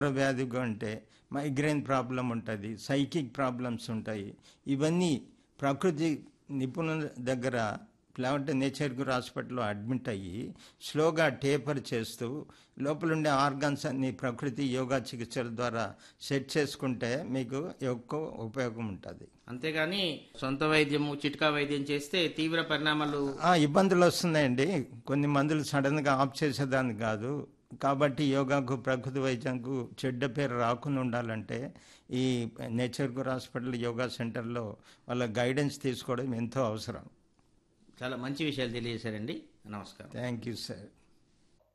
వ్యాధిగా ఉంటే migraine problem ఉంటుంది psychic problems ఉంటాయి ఇవన్నీ ప్రకృతి నిపుణుల దగ్గర లేకపోతే నేచర్ గురు హాస్పిటల్లో అడ్మిట్ అయ్యి స్లోగా టేపర్ చేస్తూ లోపల ఉండే ఆర్గాన్స్ అన్ని ప్రకృతి యోగా చికిత్సల ద్వారా సెట్ చేసుకుంటే మీకు ఎక్కువ ఉపయోగం ఉంటుంది అంతేగాని సొంత వైద్యము చిట్కా వైద్యం చేస్తే తీవ్ర పరిణామాలు ఆ, ఇబ్బందులు వస్తున్నాయండి కొన్ని మందులు సడన్గా ఆఫ్ చేసేదాన్ని కాదు కాబట్టి యోగాకు ప్రకృతి వైద్యంకు చెడ్డ పేరు రాకుండా ఉండాలంటే ఈ నేచర్ గురు హాస్పిటల్ యోగా సెంటర్లో వాళ్ళ గైడెన్స్ తీసుకోవడం ఎంతో అవసరం చాలా మంచి విషయాలు తెలియజేశారండి నమస్కారం థ్యాంక్ యూ సార్